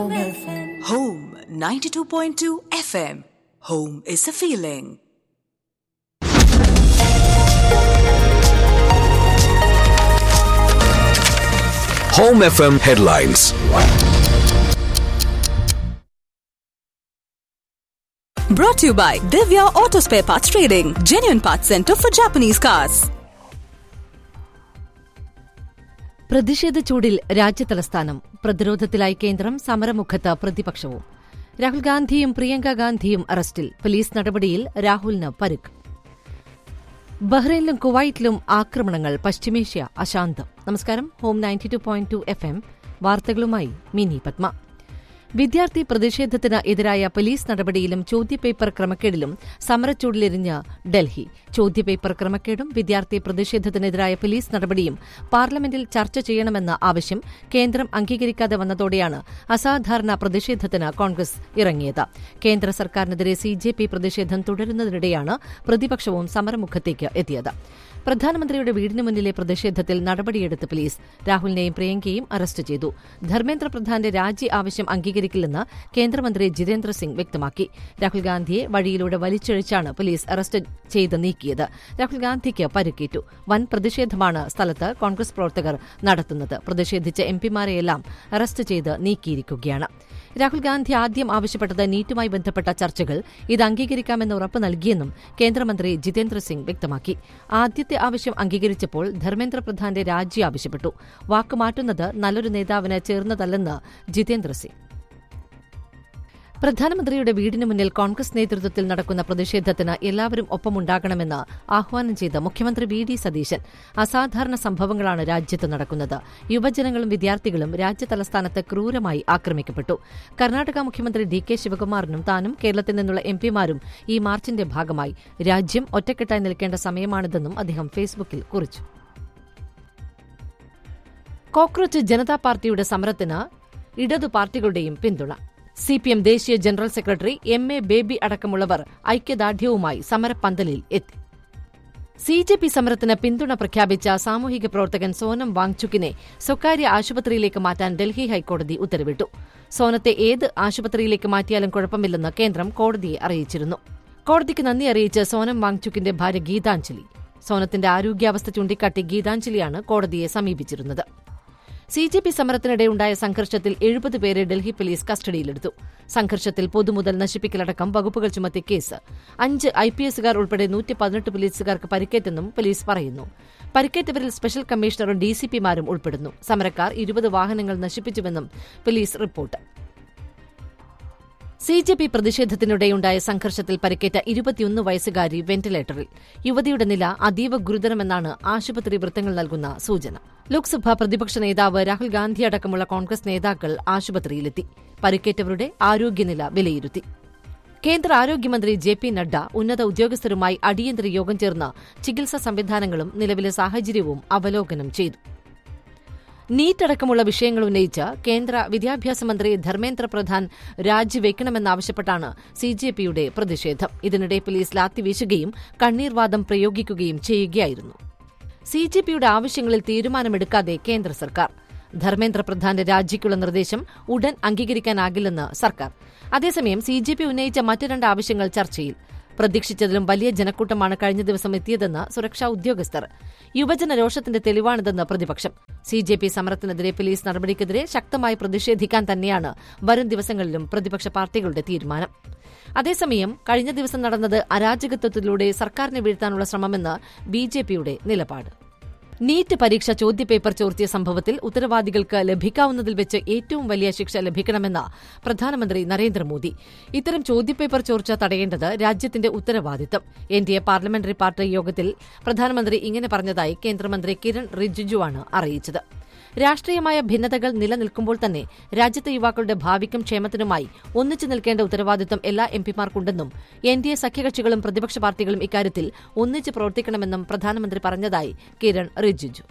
Home FM. Home 92.2 FM. Home is a feeling. Home FM headlines. Brought to you by Divya Auto Spare Parts Trading, genuine parts center for Japanese cars. പ്രതിഷേധ ചൂടിൽ രാജ്യതലസ്ഥാനം പ്രതിരോധത്തിലായി കേന്ദ്രം സമരമുഖത്ത് പ്രതിപക്ഷവും രാഹുൽ ഗാന്ധിയും പ്രിയങ്ക ഗാന്ധിയും അറസ്റ്റിൽ police നടപടിയിൽ രാഹുലിന് പരുക്ക് ബഹ്റൈനിലും കുവൈറ്റിലും ആക്രമണങ്ങൾ പശ്ചിമേഷ്യ അശാന്തം നമസ്കാരം home ninety two point two F M വാർത്തകളുമായി മിനി പത്മ വിദ്യാർത്ഥി പ്രതിഷേധത്തിന് എതിരായ പോലീസ് നടപടിയിലും ചോദ്യപേപ്പർ ക്രമക്കേടിലും സമരച്ചൂടിലെരിഞ്ഞ് ഡൽഹി ചോദ്യപേപ്പർ ക്രമക്കേടും വിദ്യാർത്ഥി പ്രതിഷേധത്തിനെതിരായ പോലീസ് നടപടിയും പാർലമെന്റിൽ ചർച്ച ചെയ്യണമെന്ന ആവശ്യം കേന്ദ്രം അംഗീകരിക്കാതെ വന്നതോടെയാണ് അസാധാരണ പ്രതിഷേധത്തിന് കോൺഗ്രസ് ഇറങ്ങിയത് കേന്ദ്ര സർക്കാരിനെതിരെ സി ജെ പി പ്രതിഷേധം തുടരുന്നതിനിടെയാണ് പ്രതിപക്ഷവും സമരമുഖത്തേക്ക് എത്തിയത് പ്രധാനമന്ത്രിയുടെ വീടിന് മുന്നിലെ പ്രതിഷേധത്തിൽ നടപടിയെടുത്ത് പോലീസ് രാഹുലിനെയും പ്രിയങ്കയെയും അറസ്റ്റ് ചെയ്തു ധർമ്മേന്ദ്ര പ്രധാന്റെ രാജി ആവശ്യം അംഗീകരിക്കില്ലെന്ന് കേന്ദ്രമന്ത്രി ജിതേന്ദ്ര സിംഗ് വ്യക്തമാക്കി രാഹുൽ ഗാന്ധിയെ വഴിയിലൂടെ വലിച്ചഴിച്ചാണ് പോലീസ് അറസ്റ്റ് ചെയ്ത് നീക്കിയത് രാഹുൽ ഗാന്ധിക്ക് പരിക്കേറ്റു വൻ പ്രതിഷേധമാണ് സ്ഥലത്ത് കോൺഗ്രസ് പ്രവർത്തകർ നടത്തുന്നത് പ്രതിഷേധിച്ച എംപിമാരെയെല്ലാം അറസ്റ്റ് ചെയ്ത് നീക്കിയിരിക്കുകയാണ് രാഹുൽ ഗാന്ധി ആദ്യം ആവശ്യപ്പെട്ടത് നീറ്റുമായി ബന്ധപ്പെട്ട ചർച്ചകൾ ഇത് അംഗീകരിക്കാമെന്ന് ഉറപ്പ് നൽകിയെന്നും കേന്ദ്രമന്ത്രി ജിതേന്ദ്ര സിംഗ് വ്യക്തമാക്കി ആദ്യത്തെ ആവശ്യം അംഗീകരിച്ചപ്പോൾ ധർമ്മേന്ദ്ര പ്രധാന്റെ രാജി ആവശ്യപ്പെട്ടു വാക്കുമാറ്റുന്നത് നല്ലൊരു നേതാവിന് ചേർന്നതല്ലെന്ന് ജിതേന്ദ്ര സിംഗ് പ്രധാനമന്ത്രിയുടെ വീടിന് മുന്നിൽ കോൺഗ്രസ് നേതൃത്വത്തിൽ നടക്കുന്ന പ്രതിഷേധത്തിന് എല്ലാവരും ഒപ്പമുണ്ടാകണമെന്ന് ആഹ്വാനം ചെയ്ത മുഖ്യമന്ത്രി വി ഡി സതീശൻ അസാധാരണ സംഭവങ്ങളാണ് രാജ്യത്ത് നടക്കുന്നത് യുവജനങ്ങളും വിദ്യാർത്ഥികളും രാജ്യതലസ്ഥാനത്ത് ക്രൂരമായി ആക്രമിക്കപ്പെട്ടു കർണാടക മുഖ്യമന്ത്രി ഡി കെ ശിവകുമാറിനും താനും കേരളത്തിൽ നിന്നുള്ള എംപിമാരും ഈ മാർച്ചിന്റെ ഭാഗമായി രാജ്യം ഒറ്റക്കെട്ടായി നിൽക്കേണ്ട സമയമാണിതെന്നും അദ്ദേഹം ഫേസ്ബുക്കിൽ കുറിച്ചു കോക്രോച്ച് ജനതാ പാർട്ടിയുടെ സമരത്തിന് ഇടതു പാർട്ടികളുടെയും പിന്തുണ സി പി എം ദേശീയ general secretary M A Baby അടക്കമുള്ളവർ ഐക്യദാർഢ്യവുമായി സമരപ്പന്തലിൽ എത്തി സി ജെ പി സമരത്തിന് പിന്തുണ പ്രഖ്യാപിച്ച സാമൂഹിക പ്രവർത്തകൻ സോനം വാങ്ചുക്കിനെ സ്വകാര്യ ആശുപത്രിയിലേക്ക് മാറ്റാൻ ഡൽഹി ഹൈക്കോടതി ഉത്തരവിട്ടു സോനത്തെ ഏത് ആശുപത്രിയിലേക്ക് മാറ്റിയാലും കുഴപ്പമില്ലെന്ന് കേന്ദ്രം കോടതിയെ അറിയിച്ചിരുന്നു കോടതിക്ക് നന്ദി അറിയിച്ച് സോനം വാങ്ചുക്കിന്റെ ഭാര്യ ഗീതാഞ്ജലി സോനത്തിന്റെ ആരോഗ്യാവസ്ഥ ചൂണ്ടിക്കാട്ടി ഗീതാഞ്ജലിയാണ് കോടതിയെ സമീപിച്ചിരുന്നത് സി ജെ പി സമരത്തിനിടെയുണ്ടായ സംഘർഷത്തിൽ എഴുപത് പേരെ ഡൽഹി പോലീസ് കസ്റ്റഡിയിലെടുത്തു സംഘർഷത്തിൽ പൊതുമുതൽ നശിപ്പിക്കലടക്കം വകുപ്പുകൾ ചുമത്തി കേസ് അഞ്ച് ഐ പി എസുകാർ ഉൾപ്പെടെ നൂറ്റി പതിനെട്ട് പോലീസുകാർക്ക് പരിക്കേറ്റെന്നും പോലീസ് പറയുന്നു പരിക്കേറ്റവരിൽ സ്പെഷ്യൽ കമ്മീഷണറും ഡിസിപിമാരും ഉൾപ്പെടുന്നു സമരക്കാർ ഇരുപത് വാഹനങ്ങൾ നശിപ്പിച്ചുവെന്നും police report C J P പ്രതിഷേധത്തിനിടെയുണ്ടായ സംഘർഷത്തിൽ പരിക്കേറ്റ ഇരുപത്തിയൊന്ന് വയസ്സുകാരി വെന്റിലേറ്ററിൽ യുവതിയുടെ നില അതീവ ഗുരുതരമെന്നാണ് ആശുപത്രി വൃത്തങ്ങൾ നൽകുന്ന സൂചന ലോക്സഭാ പ്രതിപക്ഷ നേതാവ് രാഹുൽ ഗാന്ധി അടക്കമുള്ള കോൺഗ്രസ് നേതാക്കൾ ആശുപത്രിയിലെത്തി പരിക്കേറ്റവരുടെ ആരോഗ്യനില വിലയിരുത്തി കേന്ദ്ര ആരോഗ്യമന്ത്രി ജെ പി നഡ്ഡ ഉന്നത ഉദ്യോഗസ്ഥരുമായി അടിയന്തര യോഗം ചേർന്ന് ചികിത്സാ സംവിധാനങ്ങളും നിലവിലെ സാഹചര്യവും അവലോകനം ചെയ്തു നീറ്റ് അടക്കമുള്ള വിഷയങ്ങൾ ഉന്നയിച്ച് കേന്ദ്ര വിദ്യാഭ്യാസ മന്ത്രി ധർമ്മേന്ദ്ര പ്രധാൻ രാജിവെക്കണമെന്നാവശ്യപ്പെട്ടാണ് സി ജെ പിയുടെ പ്രതിഷേധം ഇതിനിടെ പോലീസ് ലാത്തിവീശുകയും കണ്ണീർവാദം പ്രയോഗിക്കുകയും ചെയ്യുകയായിരുന്നു സി ജെ പിയുടെ ആവശ്യങ്ങളിൽ തീരുമാനമെടുക്കാതെ കേന്ദ്ര സർക്കാർ ധർമ്മേന്ദ്ര പ്രധാന്റെ രാജിക്കുള്ള നിർദ്ദേശം ഉടൻ അംഗീകരിക്കാനാകില്ലെന്ന് സർക്കാർ അതേസമയം സി ജെ പി ഉന്നയിച്ച മറ്റ് രണ്ട് ആവശ്യങ്ങൾ ചർച്ചയിൽ പ്രതീക്ഷിച്ചതിലും വലിയ ജനക്കൂട്ടമാണ് കഴിഞ്ഞ ദിവസം എത്തിയതെന്ന് സുരക്ഷാ ഉദ്യോഗസ്ഥർ യുവജന രോഷത്തിന്റെ തെളിവാണിതെന്ന് പ്രതിപക്ഷം സി ജെ പി സമരത്തിനെതിരെ പോലീസ് നടപടിക്കെതിരെ ശക്തമായി പ്രതിഷേധിക്കാൻ തന്നെയാണ് വരും ദിവസങ്ങളിലും പ്രതിപക്ഷ പാർട്ടികളുടെ തീരുമാനം അതേസമയം കഴിഞ്ഞ ദിവസം നടന്നത് അരാജകത്വത്തിലൂടെ സർക്കാരിനെ വീഴ്ത്താനുള്ള ശ്രമമെന്ന് ബി ജെ പിയുടെ നിലപാട് നീറ്റ് പരീക്ഷ ചോദ്യപേപ്പർ ചോർത്തിയ സംഭവത്തിൽ ഉത്തരവാദികൾക്ക് ലഭിക്കാവുന്നതിൽ വെച്ച് ഏറ്റവും വലിയ ശിക്ഷ ലഭിക്കണമെന്ന് പ്രധാനമന്ത്രി നരേന്ദ്രമോദി ഇത്തരം ചോദ്യപേപ്പർ ചോർച്ച തടയേണ്ടത് രാജ്യത്തിന്റെ ഉത്തരവാദിത്തം N D A parliamentary party യോഗത്തിൽ പ്രധാനമന്ത്രി ഇങ്ങനെ പറഞ്ഞതായി കേന്ദ്രമന്ത്രി കിരൺ റിജിജുവാണ് അറിയിച്ചത് രാഷ്ട്രീയമായ ഭിന്നതകൾ നിലനിൽക്കുമ്പോൾ തന്നെ രാജ്യത്തെ യുവാക്കളുടെ ഭാവിക്കും ക്ഷേമത്തിനുമായി ഒന്നിച്ചു നിൽക്കേണ്ട ഉത്തരവാദിത്തം എല്ലാ എംപിമാർക്കുണ്ടെന്നും എൻ ഡി എ സഖ്യകക്ഷികളും പ്രതിപക്ഷ പാർട്ടികളും ഇക്കാര്യത്തിൽ ഒന്നിച്ച് പ്രവർത്തിക്കണമെന്നും പ്രധാനമന്ത്രി പറഞ്ഞതായി Kiran Rijiju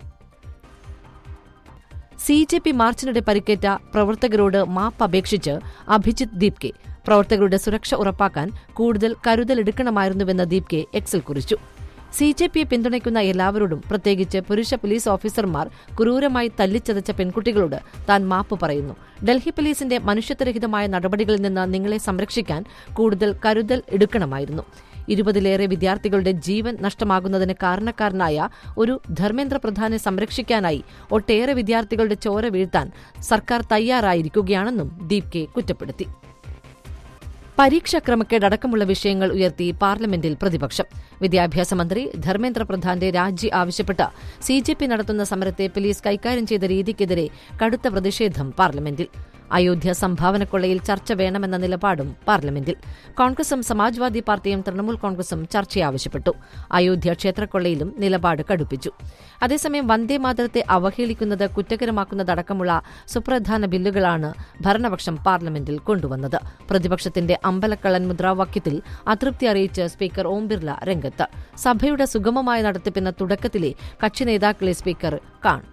C J P മാർച്ചിനിടെ പരിക്കേറ്റ പ്രവർത്തകരോട് മാപ്പ് അപേക്ഷിച്ച് അഭിജിത് ദീപ്കെ പ്രവർത്തകരുടെ സുരക്ഷ ഉറപ്പാക്കാൻ കൂടുതൽ കരുതലെടുക്കണമായിരുന്നുവെന്ന് ദീപ്കെ എക്സിൽ കുറിച്ചു സി ജെ പിയെ പിന്തുണയ്ക്കുന്ന എല്ലാവരോടും പ്രത്യേകിച്ച് പുരുഷ പോലീസ് ഓഫീസർമാർ ക്രൂരമായി തല്ലിച്ചതച്ച പെൺകുട്ടികളോട് താൻ മാപ്പ് പറയുന്നു ഡൽഹി പോലീസിന്റെ മനുഷ്യത്വരഹിതമായ നടപടികളിൽ നിന്ന് നിങ്ങളെ സംരക്ഷിക്കാൻ കൂടുതൽ കരുതൽ എടുക്കണമായിരുന്നു ഇരുപതിലേറെ വിദ്യാർത്ഥികളുടെ ജീവൻ നഷ്ടമാകുന്നതിന് കാരണക്കാരനായ ഒരു ധർമ്മേന്ദ്ര പ്രധാനെ സംരക്ഷിക്കാനായി ഒട്ടേറെ വിദ്യാർത്ഥികളുടെ ചോര വീഴ്ത്താൻ സർക്കാർ തയ്യാറായിരിക്കുകയാണെന്നും ദീപ് കെ കുറ്റപ്പെടുത്തി പരീക്ഷാ ക്രമക്കേടടക്കമുള്ള വിഷയങ്ങൾ ഉയർത്തി പാർലമെന്റിൽ പ്രതിപക്ഷം വിദ്യാഭ്യാസ മന്ത്രി ധർമ്മേന്ദ്ര പ്രധാന്റെ രാജി ആവശ്യപ്പെട്ട് സി ജെ പി നടത്തുന്ന സമരത്തെ പോലീസ് കൈകാര്യം ചെയ്ത രീതിക്കെതിരെ കടുത്ത പ്രതിഷേധം പാർലമെന്റിൽ അയോധ്യ സംഭാവനക്കൊള്ളയിൽ ചർച്ച വേണമെന്ന നിലപാടും പാർലമെന്റിൽ കോൺഗ്രസും സമാജ്വാദി പാർട്ടിയും തൃണമൂൽ കോൺഗ്രസും ചർച്ച ആവശ്യപ്പെട്ടു അയോധ്യ ക്ഷേത്രക്കൊള്ളയിലും നിലപാട് കടുപ്പിച്ചു അതേസമയം വന്ദേമാതരത്തെ അവഹേളിക്കുന്നത് കുറ്റകരമാക്കുന്നതടക്കമുള്ള സുപ്രധാന ബില്ലുകളാണ് ഭരണപക്ഷം പാർലമെന്റിൽ കൊണ്ടുവന്നത് പ്രതിപക്ഷത്തിന്റെ അമ്പലക്കള്ളൻ മുദ്രാവാക്യത്തിൽ അതൃപ്തി അറിയിച്ച് സ്പീക്കർ ഓം ബിർല രംഗത്ത് സഭയുടെ സുഗമമായ നടത്തിപ്പിന് തുടക്കത്തിലെ കക്ഷി നേതാക്കളെ സ്പീക്കർ കാണും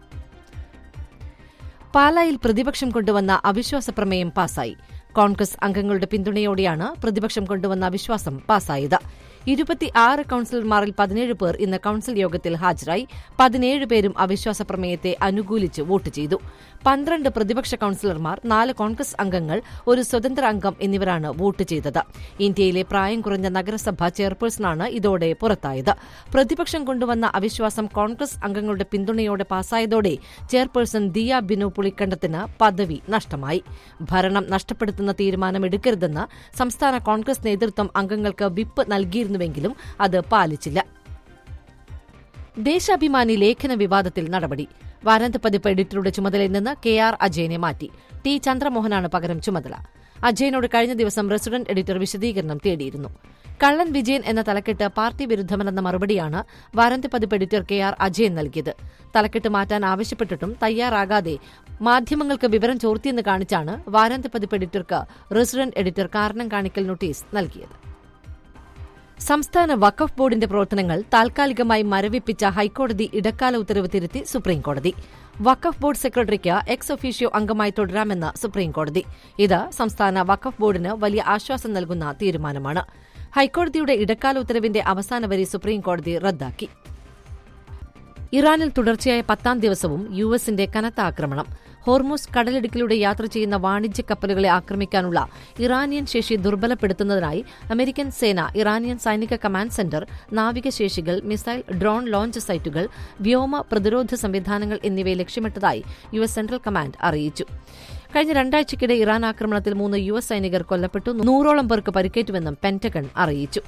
പാലായിൽ പ്രതിപക്ഷം കൊണ്ടുവന്ന അവിശ്വാസ പ്രമേയം പാസായി കോൺഗ്രസ് അംഗങ്ങളുടെ പിന്തുണയോടെയാണ് പ്രതിപക്ഷം കൊണ്ടുവന്ന അവിശ്വാസം പാസായത് ഇരുപത്തിയാറ് കൌൺസിലർമാരിൽ പതിനേഴ് പേർ ഇന്ന് കൌൺസിൽ യോഗത്തിൽ ഹാജരായി പതിനേഴ് പേരും അവിശ്വാസ പ്രമേയത്തെ അനുകൂലിച്ച് വോട്ട് ചെയ്തു പന്ത്രണ്ട് പ്രതിപക്ഷ കൌൺസിലർമാർ നാല് കോൺഗ്രസ് അംഗങ്ങൾ ഒരു സ്വതന്ത്ര അംഗം എന്നിവരാണ് വോട്ട് ചെയ്തത് ഇന്ത്യയിലെ പ്രായം കുറഞ്ഞ നഗരസഭ ചെയർപേഴ്സണാണ് ഇതോടെ പുറത്തായത് പ്രതിപക്ഷം കൊണ്ടുവന്ന അവിശ്വാസം കോൺഗ്രസ് അംഗങ്ങളുടെ പിന്തുണയോടെ പാസായതോടെ ചെയർപേഴ്സൺ ദിയ ബിനു പുളിക്കണ്ടത്തിന് പദവി നഷ്ടമായി ഭരണം നഷ്ടപ്പെടുത്തുന്ന തീരുമാനമെടുക്കരുതെന്ന് സംസ്ഥാന കോൺഗ്രസ് നേതൃത്വം അംഗങ്ങൾക്ക് വിപ്പ് നൽകിയിരുന്നുവെങ്കിലും അത് പാലിച്ചില്ല ദേശാഭിമാനി ലേഖന വിവാദത്തിൽ നടപടി വാരാന്ത്യ പതിപ്പ് എഡിറ്ററുടെ ചുമതലയിൽ നിന്ന് കെ ആർ അജയനെ മാറ്റി ടി ചന്ദ്രമോഹനാണ് പകരം ചുമതല അജയനോട് കഴിഞ്ഞ ദിവസം റെസിഡന്റ് എഡിറ്റർ വിശദീകരണം തേടിയിരുന്നു കള്ളൻ വിജയൻ എന്ന തലക്കെട്ട് പാർട്ടി വിരുദ്ധമെന്ന മറുപടിയാണ് വാരാന്ത്യ പതിപ്പ് എഡിറ്റർ കെ ആർ അജയൻ നൽകിയത് തലക്കെട്ട് മാറ്റാൻ ആവശ്യപ്പെട്ടിട്ടും തയ്യാറാകാതെ മാധ്യമങ്ങൾക്ക് വിവരം ചോർത്തിയെന്ന് കാണിച്ചാണ് വാരാന്ത്യ പതിപ്പ് എഡിറ്റർക്ക് റെസിഡന്റ് എഡിറ്റർ കാരണം കാണിക്കൽ നോട്ടീസ് നൽകിയത് സംസ്ഥാന വഖഫ് ബോർഡിന്റെ പ്രവർത്തനങ്ങൾ താൽക്കാലികമായി മരവിപ്പിച്ച ഹൈക്കോടതി ഇടക്കാല ഉത്തരവ് തിരുത്തി സുപ്രീംകോടതി വഖഫ് ബോർഡ് സെക്രട്ടറിക്ക് എക്സ് ഒഫീഷ്യോ അംഗമായി തുടരാമെന്ന് സുപ്രീംകോടതി ഇത് സംസ്ഥാന വഖഫ് ബോർഡിന് വലിയ ആശ്വാസം നൽകുന്ന തീരുമാനമാണ് ഹൈക്കോടതിയുടെ ഇടക്കാല ഉത്തരവിന്റെ അവസാന വരി സുപ്രീംകോടതി റദ്ദാക്കി ഇറാനിൽ തുടർച്ചയായ പത്താം ദിവസവും യു എസിന്റെ കനത്ത ആക്രമണം ഹോർമൂസ് കടലിടുക്കിലൂടെ യാത്ര ചെയ്യുന്ന വാണിജ്യ കപ്പലുകളെ ആക്രമിക്കാനുള്ള ഇറാനിയൻ ശേഷി ദുർബലപ്പെടുത്തുന്നതിനായി അമേരിക്കൻ സേന ഇറാനിയൻ സൈനിക കമാൻഡ് സെന്റർ നാവികശേഷികൾ മിസൈൽ ഡ്രോൺ ലോഞ്ച് സൈറ്റുകൾ വ്യോമ പ്രതിരോധ സംവിധാനങ്ങൾ എന്നിവയെ ലക്ഷ്യമിട്ടതായി യു എസ് സെൻട്രൽ കമാൻഡ് അറിയിച്ചു കഴിഞ്ഞ രണ്ടാഴ്ചയ്ക്കിടെ ഇറാൻ ആക്രമണത്തിൽ മൂന്ന് യു എസ് സൈനികർ കൊല്ലപ്പെട്ടു നൂറോളം പേർക്ക് പരിക്കേറ്റുവെന്നും പെന്റഗൺ അറിയിച്ചു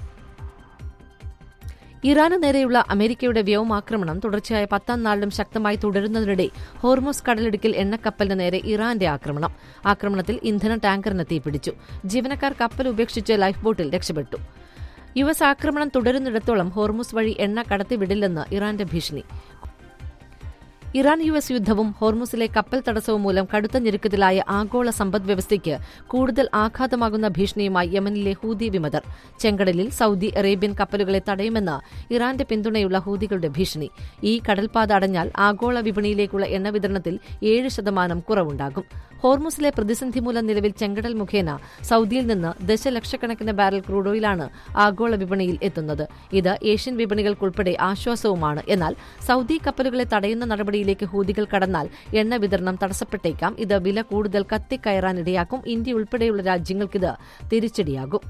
ഇറാന് നേരെയുള്ള അമേരിക്കയുടെ വ്യോമാക്രമണം തുടർച്ചയായ പത്താം നാളിലും ശക്തമായി തുടരുന്നതിനിടെ ഹോർമോസ് കടലിടുക്കിൽ എണ്ണക്കപ്പലിന് നേരെ ഇറാന്റെ ആക്രമണം ആക്രമണത്തിൽ ഇന്ധന ടാങ്കറിന് തീപിടിച്ചു ജീവനക്കാർ കപ്പൽ ഉപേക്ഷിച്ച് ലൈഫ് ബോട്ടിൽ രക്ഷപ്പെട്ടു യു എസ് ആക്രമണം തുടരുന്നിടത്തോളം ഹോർമുസ് വഴി എണ്ണ കടത്തിവിടില്ലെന്ന് ഇറാന്റെ ഭീഷണി ഇറാൻ യു എസ് യുദ്ധവും ഹോർമുസിലെ കപ്പൽ തടസ്സവും മൂലം കടുത്ത ഞെരുക്കത്തിലായ ആഗോള സമ്പദ്വ്യവസ്ഥയ്ക്ക് കൂടുതൽ ആഘാതമാകുന്ന ഭീഷണിയുമായി യമനിലെ ഹൂതി വിമതർ ചെങ്കടലിൽ സൌദി അറേബ്യൻ കപ്പലുകളെ തടയുമെന്ന് ഇറാന്റെ പിന്തുണയുള്ള ഹൂതികളുടെ ഭീഷണി ഈ കടൽപാത അടഞ്ഞാൽ ആഗോള വിപണിയിലേക്കുള്ള എണ്ണ വിതരണത്തിൽ ഏഴ് ശതമാനം കുറവുണ്ടാകും ഹോർമുസിലെ പ്രതിസന്ധി മൂലം നിലവിൽ ചെങ്കടൽ മുഖേന സൌദിയിൽ നിന്ന് ദശലക്ഷക്കണക്കിന് ബാരൽ ക്രൂഡ് ഓയിലാണ് ആഗോള വിപണിയിൽ എത്തുന്നത് ഇത് ഏഷ്യൻ വിപണികൾക്കുൾപ്പെടെ ആശ്വാസവുമാണ് എന്നാൽ സൌദി കപ്പലുകളെ തടയുന്ന നടപടിയിലേക്ക് ഹൂതികൾ കടന്നാൽ എണ്ണ വിതരണം തടസ്സപ്പെട്ടേക്കാം ഇത് വില കൂടുതൽ കത്തിക്കയറാനിടയാക്കും ഇന്ത്യ ഉൾപ്പെടെയുള്ള രാജ്യങ്ങൾക്കിത് തിരിച്ചടിയാകും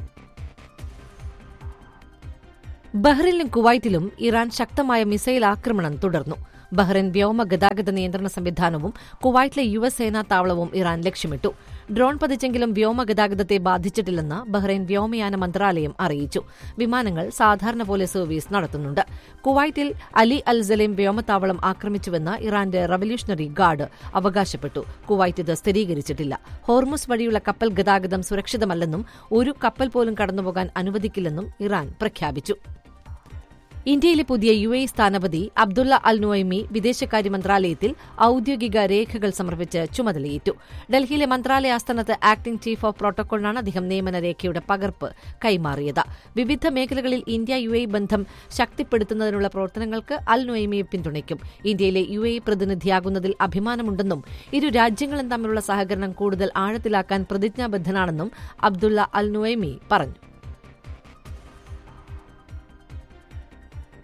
ബഹ്റിനിലും കുവൈറ്റിലും ഇറാൻ ശക്തമായ മിസൈൽ ആക്രമണം തുടർന്നു ബഹ്റിൻ വ്യോമ ഗതാഗത നിയന്ത്രണ സംവിധാനവും കുവൈറ്റിലെ യു എസ് സേനാ താവളവും ഇറാൻ ലക്ഷ്യമിട്ടു ഡ്രോൺ പതിച്ചെങ്കിലും വ്യോമ ഗതാഗതത്തെ ബാധിച്ചിട്ടില്ലെന്ന് ബഹ്റൈൻ വ്യോമയാന മന്ത്രാലയം അറിയിച്ചു വിമാനങ്ങൾ സാധാരണ പോലെ സർവീസ് നടത്തുന്നുണ്ട് കുവൈറ്റിൽ അലി അൽ സലേം വ്യോമത്താവളം ആക്രമിച്ചുവെന്ന് ഇറാന്റെ റവല്യൂഷണറി ഗാർഡ് അവകാശപ്പെട്ടു കുവൈറ്റ് ഇത് സ്ഥിരീകരിച്ചിട്ടില്ല ഹോർമുസ് വഴിയുള്ള കപ്പൽ ഗതാഗതം സുരക്ഷിതമല്ലെന്നും ഒരു കപ്പൽ പോലും കടന്നുപോകാൻ അനുവദിക്കില്ലെന്നും ഇറാൻ പ്രഖ്യാപിച്ചു ഇന്ത്യയിലെ പുതിയ യു എ സ്ഥാനപതി അബ്ദുള്ള അൽ നുഐമി വിദേശകാര്യ മന്ത്രാലയത്തിൽ ഔദ്യോഗിക രേഖകൾ സമർപ്പിച്ച് ചുമതലയേറ്റു ഡൽഹിയിലെ മന്ത്രാലയ ആസ്ഥാനത്ത് ആക്ടിംഗ് ചീഫ് ഓഫ് പ്രോട്ടോകോളിനാണ് അദ്ദേഹം നിയമന രേഖയുടെ പകർപ്പ് കൈമാറിയത് വിവിധ മേഖലകളിൽ ഇന്ത്യ യു എ ബന്ധം ശക്തിപ്പെടുത്തുന്നതിനുള്ള പ്രവർത്തനങ്ങൾക്ക് അൽ നുഐമിയെ പിന്തുണയ്ക്കും ഇന്ത്യയിലെ യു എ പ്രതിനിധിയാകുന്നതിൽ അഭിമാനമുണ്ടെന്നും ഇരു രാജ്യങ്ങളും തമ്മിലുള്ള സഹകരണം കൂടുതൽ ആഴത്തിലാക്കാൻ പ്രതിജ്ഞാബദ്ധനാണെന്നും അബ്ദുള്ള അൽ നുഐമി പറഞ്ഞു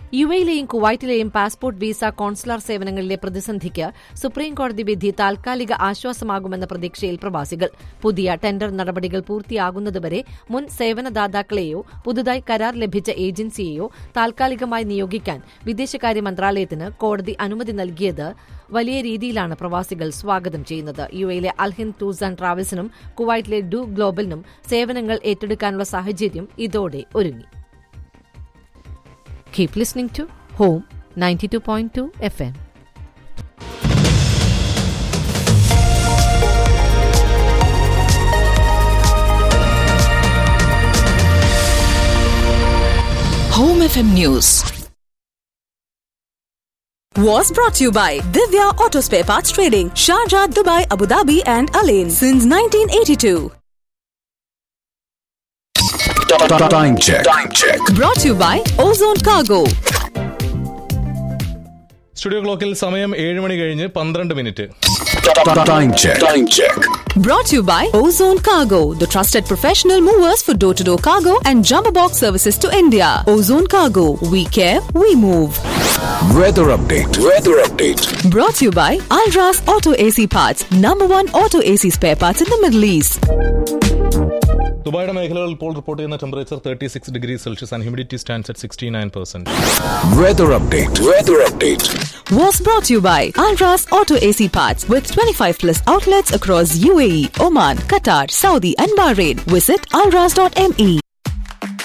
യു എയിലെയും കുവൈറ്റിലെയും പാസ്പോർട്ട് വിസ കോൺസുലാർ സേവനങ്ങളിലെ പ്രതിസന്ധിക്ക് സുപ്രീം കോടതി വിധി താൽക്കാലിക ആശ്വാസമാകുമെന്ന പ്രതീക്ഷയിൽ പ്രവാസികൾ പുതിയ ടെൻഡർ നടപടികൾ പൂർത്തിയാകുന്നതുവരെ മുൻ സേവനദാതാക്കളെയോ പുതുതായി കരാർ ലഭിച്ച ഏജൻസിയെയോ താൽക്കാലികമായി നിയോഗിക്കാൻ വിദേശകാര്യ മന്ത്രാലയത്തിന് കോടതി അനുമതി നൽകിയത് വലിയ രീതിയിലാണ് പ്രവാസികൾ സ്വാഗതം ചെയ്യുന്നത് യു എയിലെ അൽഹിന്ദ് ടൂർസ് ആൻഡ് ട്രാവൽസിനും കുവൈറ്റിലെ ഡു ഗ്ലോബലിനും സേവനങ്ങൾ ഏറ്റെടുക്കാനുള്ള സാഹചര്യം ഇതോടെ ഒരുങ്ങി Keep listening to Home 92.2 FM. Home FM News. Was brought to you by Divya Auto Spare Parts Trading, Sharjah, Dubai, Abu Dhabi, and Alain since 1982. Time check. Time check. Brought to you by Ozone Cargo. Studio ക്ലോക്കിൽ സമയം ഏഴ് മണി കഴിഞ്ഞ് പന്ത്രണ്ട് minute Time check. Time check. Brought to you by Ozone Cargo, the trusted professional movers for door to door cargo and jumbo box services to India. Ozone Cargo, we care, we move. Weather update. Weather update. Brought to you by Alras Auto AC Parts, number one auto AC spare parts in the Middle East. ദുബായുടെ മേഖലകളിൽ ഇപ്പോൾ report ചെയ്യുന്ന temperature thirty six degree Celsius and humidity stands at sixty nine percent Weather update. Weather update. Was brought to you by Alras Auto AC Parts with 25 plus outlets across UAE, Oman, Qatar, Saudi, and Bahrain. Visit alras.me.